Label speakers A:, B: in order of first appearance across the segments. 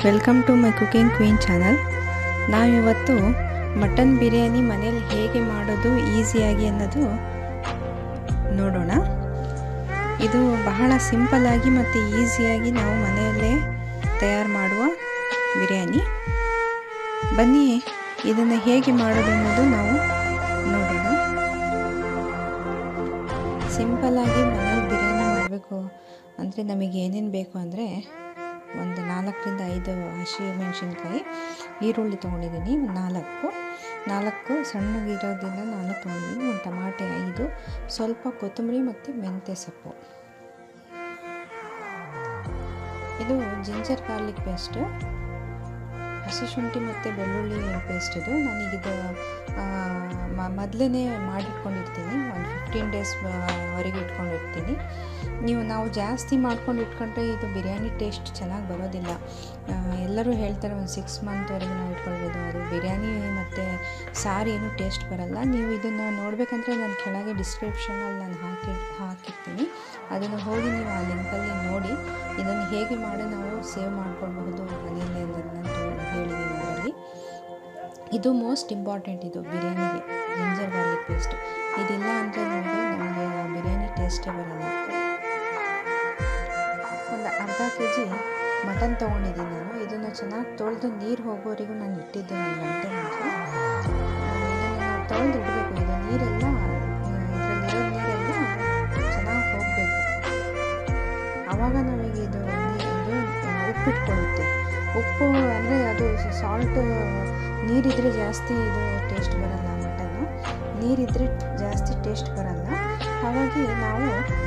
A: Welcome to my cooking queen channel ನಾವಿವತ್ತು mutton biryani ಮನೇಲಿ ಹೇಗೆ ಮಾಡೋದು ಈಸಿಯಾಗಿ ಅನ್ನೋದು ನೋಡೋಣ ಇದು ಬಹಳ ಸಿಂಪಲ್ಲಾಗಿ ಮತ್ತು ಈಸಿಯಾಗಿ ನಾವು ಮನೆಯಲ್ಲೇ ತಯಾರು ಮಾಡುವ ಬಿರಿಯಾನಿ ಬನ್ನಿ ಇದನ್ನು ಹೇಗೆ ಮಾಡೋದು ಅನ್ನೋದು ನಾವು ನೋಡೋಣ ಸಿಂಪಲ್ಲಾಗಿ ಮನೇಲಿ ಬಿರಿಯಾನಿ ಮಾಡಬೇಕು ಅಂದರೆ ನಮಗೆ ಏನೇನು ಬೇಕು ಅಂದರೆ ಒಂದು ನಾಲ್ಕರಿಂದ ಐದು ಹಸಿ ಮೆಣಸಿನ್ಕಾಯಿ ಈರುಳ್ಳಿ ತೊಗೊಂಡಿದ್ದೀನಿ ಒಂದು ನಾಲ್ಕು ನಾಲ್ಕು ಸಣ್ಣಗಿರೋದ್ರಿಂದ ನಾಲ್ಕು ತೊಗೊಂಡಿದ್ದೀನಿ ಒಂದು ಟಮಾಟೆ ಐದು ಸ್ವಲ್ಪ ಕೊತ್ತಂಬರಿ ಮತ್ತು ಮೆಂತ್ಯ ಸೊಪ್ಪು ಇದು ಜಿಂಜರ್ ಗಾರ್ಲಿಕ್ ಪೇಸ್ಟು ಹಸಿ ಶುಂಠಿ ಮತ್ತು ಬೆಳ್ಳುಳ್ಳಿ ಪೇಸ್ಟ್ ಇದು ನಾನೀಗಿದು ಮೊದಲೇ ಮಾಡಿಟ್ಕೊಂಡಿರ್ತೀನಿ ಒಂದು ಫಿಫ್ಟೀನ್ ಡೇಸ್ ವರೆಗೆ ಇಟ್ಕೊಂಡಿರ್ತೀನಿ ನೀವು ನಾವು ಜಾಸ್ತಿ ಮಾಡ್ಕೊಂಡು ಇಟ್ಕೊಂಡ್ರೆ ಇದು ಬಿರಿಯಾನಿ ಟೇಸ್ಟ್ ಚೆನ್ನಾಗಿ ಬರೋದಿಲ್ಲ ಎಲ್ಲರೂ ಹೇಳ್ತಾರೆ ಒಂದು ಸಿಕ್ಸ್ ಮಂತ್ವರೆಗೆ ನಾವು ಇಟ್ಕೊಳ್ಬೋದು ಅದು ಬಿರಿಯಾನಿ ಮತ್ತು ಸಾರು ಏನು ಟೇಸ್ಟ್ ಬರಲ್ಲ ನೀವು ಇದನ್ನು ನೋಡಬೇಕಂದ್ರೆ ನಾನು ಕೆಳಗೆ ಡಿಸ್ಕ್ರಿಪ್ಷನಲ್ಲಿ ನಾನು ಹಾಕಿ ಹಾಕಿರ್ತೀನಿ ಅದನ್ನು ಹೋಗಿ ನೀವು ಆ ಲಿಂಕಲ್ಲಿ ನೋಡಿ ಇದನ್ನು ಹೇಗೆ ಮಾಡಿ ನಾವು ಸೇವ್ ಮಾಡ್ಕೊಳ್ಬಹುದು ಮನೆಯಲ್ಲಿ ಅನ್ನೋದನ್ನ ಹೇಳಿದ್ದೀನಿ ಅದರಲ್ಲಿ ಇದು ಮೋಸ್ಟ್ ಇಂಪಾರ್ಟೆಂಟ್ ಇದು ಬಿರಿಯಾನಿಗೆ ಜಿಂಜರ್ ಗಾರ್ಲಿಕ್ ಪೇಸ್ಟ್ ಇದಿಲ್ಲ ಅಂದರೆ ನಮಗೆ ನಮಗೆ ಬಿರಿಯಾನಿ ಟೇಸ್ಟೇ ಬರಲ್ಲ ಒಂದು ಅರ್ಧ ಕೆ ಜಿ ಮಟನ್ ತೊಗೊಂಡಿದ್ದೀನಿ ನಾನು ಇದನ್ನು ಚೆನ್ನಾಗಿ ತೊಳೆದು ನೀರು ಹೋಗೋವರೆಗೂ ನಾನು ಇಟ್ಟಿದ್ದೆ ಒಂದು ಗಂಟೆ ಮುಂಚೆ ಇದನ್ನು ನಾವು ತೊಳೆದು ಇಡಬೇಕು ಇದು ನೀರೆಲ್ಲ ಇದರಲ್ಲಿರೋ ನೀರೆಲ್ಲ ಚೆನ್ನಾಗಿ ಹೋಗಬೇಕು ಆವಾಗ ನಮಗೆ ಇದು ಇದು ಉಪ್ಪಿಟ್ಕೊಳ್ಳುತ್ತೆ ಉಪ್ಪು ಅಂದರೆ ಅದು ಸಾಲ್ಟ್ ನೀರಿದ್ರೆ ಜಾಸ್ತಿ ಇದು ಟೇಸ್ಟ್ ಬರಲ್ಲ ಮಟನ್ನು ನೀರಿದ್ರೆ ಜಾಸ್ತಿ ಟೇಸ್ಟ್ ಬರಲ್ಲ ಹಾಗಾಗಿ ನಾವು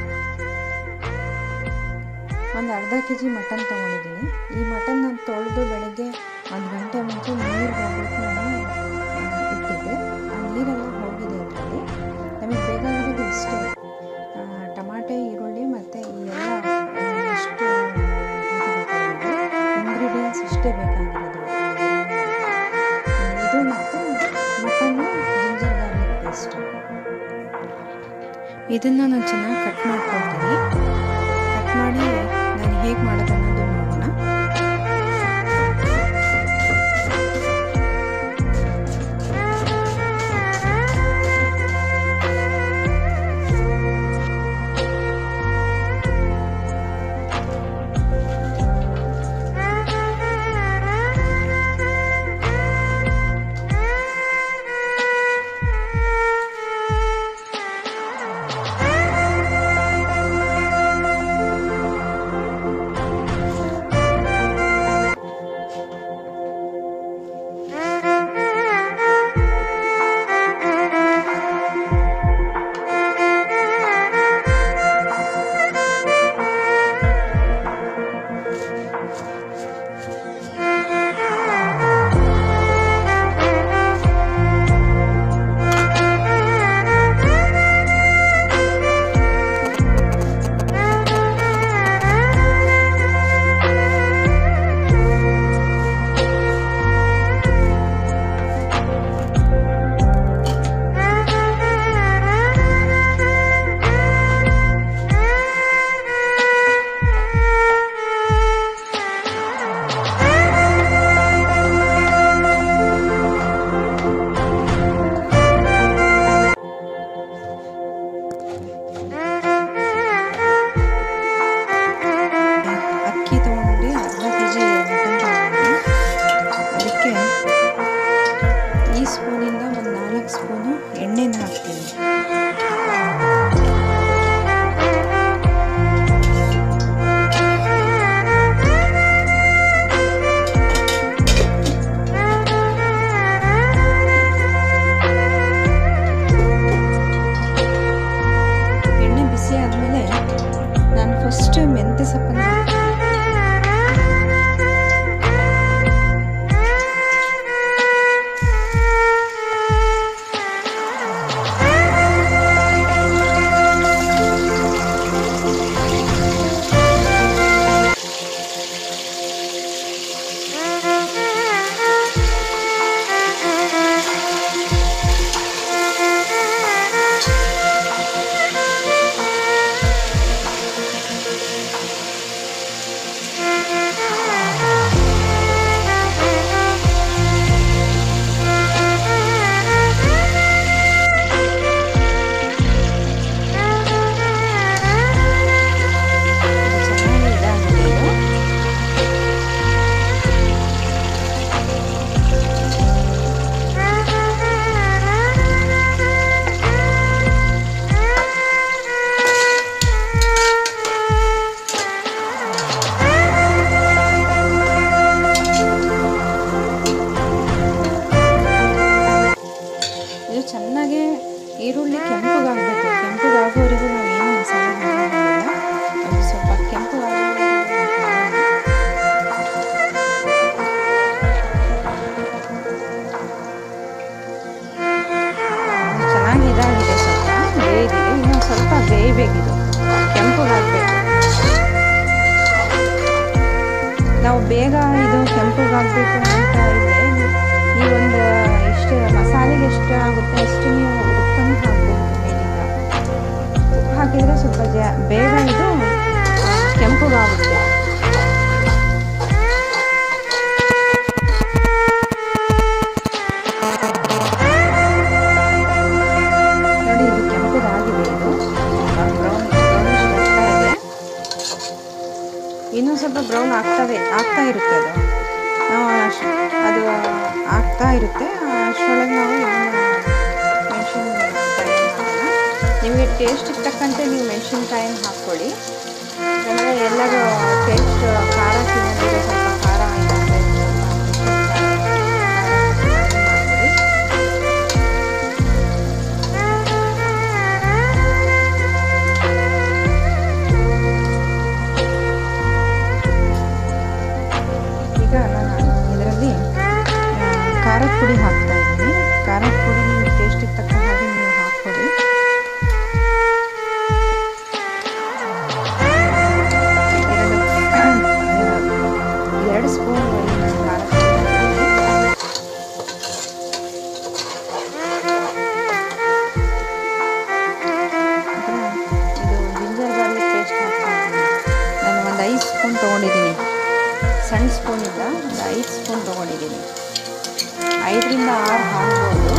A: ಒಂದು ಅರ್ಧ ಕೆ ಜಿ ಮಟನ್ ತೊಗೊಂಡಿದ್ದೀನಿ ಈ ಮಟನ್ ನಾನು ತೊಳೆದು ಬೆಳಗ್ಗೆ ಒಂದು ಗಂಟೆ ಮುಂಚೆ ನೀರು ಹೋಗ್ಬಿಟ್ಟು ನಾನು ಇಟ್ಟಿದ್ದೆ ಆ ನೀರೆಲ್ಲ ಹೋಗಿದೆ ಅದರಲ್ಲಿ ನಮಗೆ ಬೇಕಾಗಿರೋದು ಇಷ್ಟೇ ಟಮಾಟೆ ಈರುಳ್ಳಿ ಮತ್ತು ಈ ಎಲ್ಲ ಇಷ್ಟು ಇಂಗ್ರೀಡಿಯೆಂಟ್ಸ್ ಇಷ್ಟೇ ಬೇಕಾಗಿರೋದು ಇದು ಮತ್ತು ಮಟನ್ನು ಜಿಂಜರ್ ಗಾರ್ಲಿಕ್ ಪೇಸ್ಟ್ ಇದನ್ನು ನಾನು ಚೆನ್ನಾಗಿ ಕಟ್ ಮಾಡ್ಕೊಳ್ತೀನಿ ಕಟ್ ಮಾಡಿ ನಾನು ಹೇಗೆ ಮಾಡೋದು ಅನ್ನೋದು ನೋಡೋಣ ಅಕ್ಕಿ ತೊಗೊಂಡು ಅರ್ಧ ಕೆ ಜಿ ಮಟನ್ ತೊಗೊಂಡು ಅದಕ್ಕೆ ಈ ಸ್ಪೂನಿಂದ ಒಂದು ನಾಲ್ಕು ಸ್ಪೂನು ಎಣ್ಣೆನ ಹಾಕ್ತೀನಿ ಎಣ್ಣೆ ಬಿಸಿ ಆದಮೇಲೆ ನಾನು ಫಸ್ಟ್ ಮೆಂತ್ಯ ಸೊಪ್ಪನ್ನು ಚೆನ್ನಾಗಿ ಈರುಳ್ಳಿ ಕೆಂಪಗಾಗಬೇಕು ಕೆಂಪಗಾಗೋವರೆಗೂ ನಾವು ಏನು ಮಸಾಲೆ ಹಾಕೋಂಗಿಲ್ಲ ಅದು ಸ್ವಲ್ಪ ಕೆಂಪಗಾಗೋವರೆಗೂ ಚೆನ್ನಾಗಿ ಇದಾಗಿದೆ ಸ್ವಲ್ಪ ಬೇಯ್ದಿದೆ ಇನ್ನೊಂದು ಸ್ವಲ್ಪ ಬೇಯಬೇಕಿದು ಕೆಂಪಗಾಗಬೇಕು ನಾವು ಬೇಗ ಇದು ಕೆಂಪಗಾಗಬೇಕು ಅಂತ ಇದ್ದರೆ ಈ ಒಂದು ಇಷ್ಟು ಮಸಾಲೆಗೆ ಎಷ್ಟು ಆಗುತ್ತೆ ಅಷ್ಟು ನೀವು ಉಪ್ಪನ್ನು ಹಾಕ್ಬೋದು ಮೇಲಿಂದ ಉಪ್ಪು ಹಾಕಿದರೆ ಸ್ವಲ್ಪ ಜ ಬೇಗ ಇದು ಕೆಂಪಗಾಗುತ್ತೆ ನೋಡಿ ಇದು ಕೆಂಪಗಾಗಿದೆ ಇದು ಬ್ರೌನ್ ಬ್ರೌನಿಶ್ ಬರ್ತಾ ಇದೆ ಇನ್ನೂ ಸ್ವಲ್ಪ ಬ್ರೌನ್ ಆಗ್ತವೆ ಆಗ್ತಾ ಇರುತ್ತೆ ಅದು ನಾವು ಅಶ್- ಅದು ಆಗ್ತಾ ಇರುತ್ತೆ ಅಷ್ಟರೊಳಗೆ ನಾವು ಇದನ್ನ ಮೆಣಸಿನ್ಕಾಯಿ ಹಾಕೋಣ ನಿಮಗೆ ಟೇಸ್ಟಿಗೆ ತಕ್ಕಂತೆ ನೀವು ಮೆಣಸಿನ್ಕಾಯಿನ ಹಾಕ್ಕೊಳ್ಳಿ ಯಾಕಂದರೆ ಎಲ್ಲರೂ ಟೇಸ್ಟ್ ಖಾರ ತಿನ್ನೋದಿದ್ರೆ ಸ್ವಲ್ಪ ಖಾರ ಇಲ್ಲಾಂದರೆ ಸ್ವಲ್ಪ ಮೆಣಸಿನ್ಕಾಯಿ ಮಾಡ್ಕೊಳ್ಳಿ ಈಗ ನಾನು ಇದರಲ್ಲಿ ಖಾರದ ಪುಡಿ ಹಾಕ್ತಾ ಇದ್ದೀನಿ ಖಾರದ ಪುಡಿ ನಿಮಗೆ ಟೇಸ್ಟಿಗೆ ತಕ್ಕ ಹಾಗೆ ನೀವು ಹಾಕ್ಕೊಡಿ ಎರಡು- ಎರಡು ಸ್ಪೂನ್ ಖಾರದ ಪುಡಿ ಹಾಕ್ತೀನಿ. ನಂತರ ಇದು ಜಿಂಜರ್ ಗಾರ್ಲಿಕ್ ಪೇಸ್ಟ್ ಹಾಕ್ತಾ ಇದ್ದೀನಿ ನಾನು ಒಂದು ಐದು ಸ್ಪೂನ್ ತೊಗೊಂಡಿದ್ದೀನಿ ಸಣ್ಣ ಸ್ಪೂನಿಂದ ಒಂದು ಐದು ಸ್ಪೂನ್ ತೊಗೊಂಡಿದ್ದೀನಿ ಐದರಿಂದ ಆರು ಹಾಕ್ಬೋದು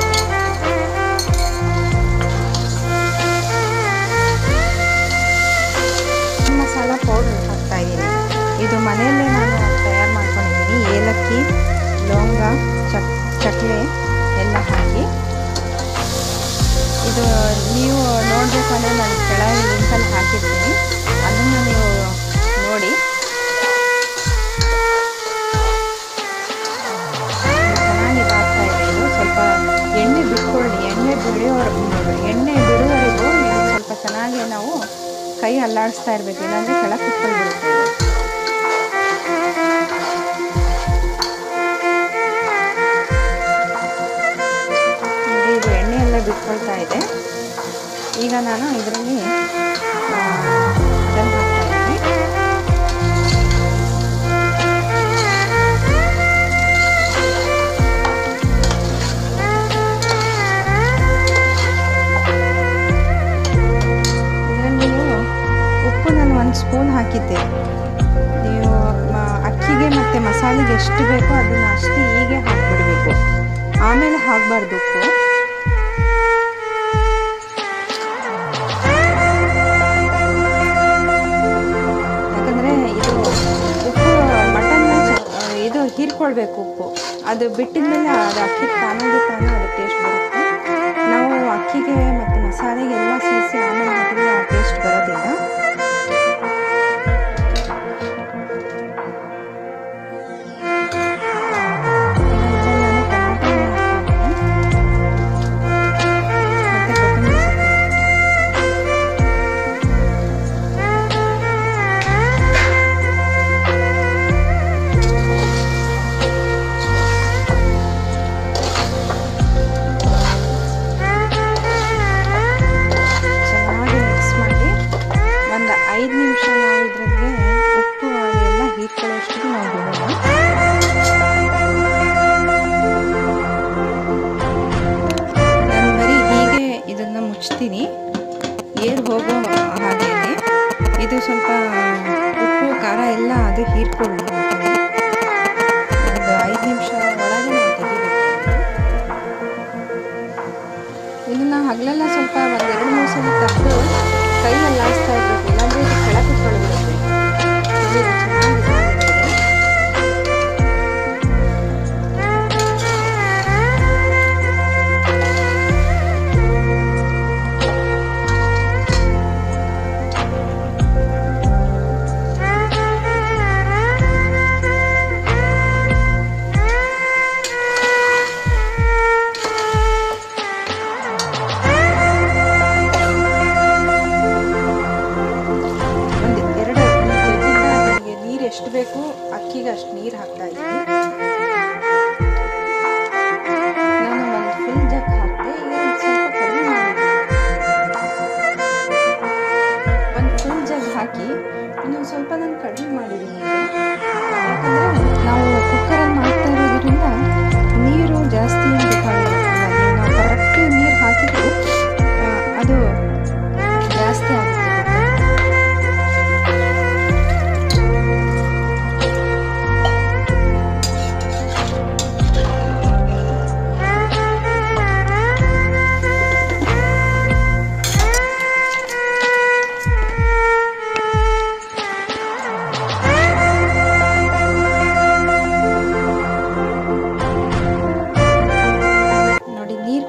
A: ಮಸಾಲ ಪೌಡರ್ ಹಾಕ್ತಾ ಇದ್ದೀನಿ ಇದು ಮನೆಯಲ್ಲೇ ನಾನು ತಯಾರು ಮಾಡ್ಕೊಂಡಿದ್ದೀನಿ ಏಲಕ್ಕಿ ಲವಂಗ ಚಕ್ ಚಕ್ಲೆ ಎಲ್ಲ ಹಾಕಿ ಇದು ನೀವು ನೋಡಬೇಕಂದ್ರೆ ನಾನು ಕೆಳಗೆ ಲಿಂಕಲ್ಲಿ ಹಾಕಿರ್ತೀನಿ ಅದನ್ನು ನೀವು ನೋಡಿ ಚೆನ್ನಾಗಿ ಇದಾಗ್ತಾ ಇದೆ ಇದು ಸ್ವಲ್ಪ ಎಣ್ಣೆ ಬಿಟ್ಕೊಳ್ಳಿ ಎಣ್ಣೆ ಬಿಡಿಯೋ ಎಣ್ಣೆ ಬಿಡುವವರೆಗೂ ಇದು ಸ್ವಲ್ಪ ಚೆನ್ನಾಗಿ ನಾವು ಕೈ ಅಲ್ಲಾಡಿಸ್ತಾ ಇರಬೇಕು ಇಲ್ಲಾಂದರೆ ಕೆಳಗೆ ಕುತ್ಕೊಂಡ್ಬಿಡುತ್ತೆ ಇದು ನೋಡಿ ಇದು ಎಣ್ಣೆ ಎಲ್ಲ ಬಿಟ್ಕೊಳ್ತಾ ಇದೆ ಈಗ ನಾನು ಇದರಲ್ಲಿ ಅದನ್ನು ಹಾಕ್ತಾ ಇದ್ದೀನಿ ಇದರಲ್ಲಿ ನೀವು ಉಪ್ಪು ನಾನು ಒಂದು ಸ್ಪೂನ್ ಹಾಕಿದ್ದೆ ನೀವು ಮ- ಅಕ್ಕಿಗೆ ಮತ್ತು ಮಸಾಲೆಗೆ ಎಷ್ಟು ಬೇಕೋ ಅದನ್ನು ಅಷ್ಟು ಹೀಗೆ ಹಾಕ್ಬಿಡಬೇಕು ಆಮೇಲೆ ಹಾಕಬಾರ್ದು ಉಪ್ಪು ಯಾಕಂದರೆ ಇದು ಉಪ್ಪು ಮಟನ್ ಇದು ಹೀರ್ಕೊಳ್ಬೇಕು ಉಪ್ಪು ಅದು ಬಿಟ್ಟಿದ ಮೇಲೆ ಅದು ಅಕ್ಕಿ ತಾನಾಗಿ ತಾನೇ ಅದು ಟೇಸ್ಟ್ ಬರುತ್ತೆ ನಾವು ಅಕ್ಕಿಗೆ ಮತ್ತು ಮಸಾಲೆಗೆ ಎಲ್ಲ ಸೇರಿಸಿ ಆಮೇಲೆ ಹಾಕಿದ್ರೆ ಆ ಟೇಸ್ಟ್ ಬರೋದಿಲ್ಲ ಇದ್ರಲ್ಲಿ ನಾನು ಟೊಮಾಟೊ ಹಾಕ್ತಾ ಇದ್ದೀನಿ. ಮತ್ತೆ ಕೊತ್ತಂಬರಿ ಸೊಪ್ಪು ಚೆನ್ನಾಗಿ ಮಿಕ್ಸ್ ಮಾಡಿ ಒಂದು ಐದು ನಿಮಿಷ ನಾವು ಇದ್ರಿಗೆ ಉಪ್ಪು ಅದೆಲ್ಲ ಹೀರ್ಕೊಳ್ಳೋಷ್ಟು ನಾವು ಬಿಡೋಣ ನಾನು ಬರೀ ಹೀಗೆ ಇದನ್ನು ಮುಚ್ತೀನಿ ಏರ್ ಹೋಗೋ ಹಾಗೇನೆ ಇದು ಸ್ವಲ್ಪ ಉಪ್ಪು ಖಾರ ಎಲ್ಲ ಅದು ಹೀರ್ಕೊಳ್ಳಿ ಅಂತಾನೆ. ಒಂದು ಐದು ನಿಮಿಷ ಒಳಗೆ ನಾವು ತೆಗಿಬೇಕು ಇದನ್ನ ಹಗಲೆಲ್ಲ ಸ್ವಲ್ಪ ಒಂದು ಎರಡು ಮೂರು ಸಲ ತೆಗೆದು ಕೈಯಲ್ಲಿ ಆಡಿಸ್ತಾ ಇರಬೇಕು ಇಲ್ಲಾಂದರೆ ಇದು ಕೆಳಗೆ ಕುತ್ಕೊಳ್ಬಿಡುತ್ತೆ ಇದು ಚೆನ್ನಾಗಿದೆ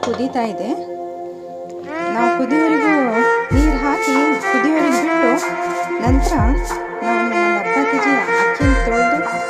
A: ಕುದೀತಾ ಇದೆ ನಾವು ಕುದಿಯೋವರೆಗೂ ನೀರು ಹಾಕಿ ಕುದಿಯೋವರೆಗೆ ಬಿಟ್ಟು ನಂತರ ನಾವು ಒಂದು ಅರ್ಧ ಕೆ ಜಿ ಅಕ್ಕಿನ ತೊಳೆದು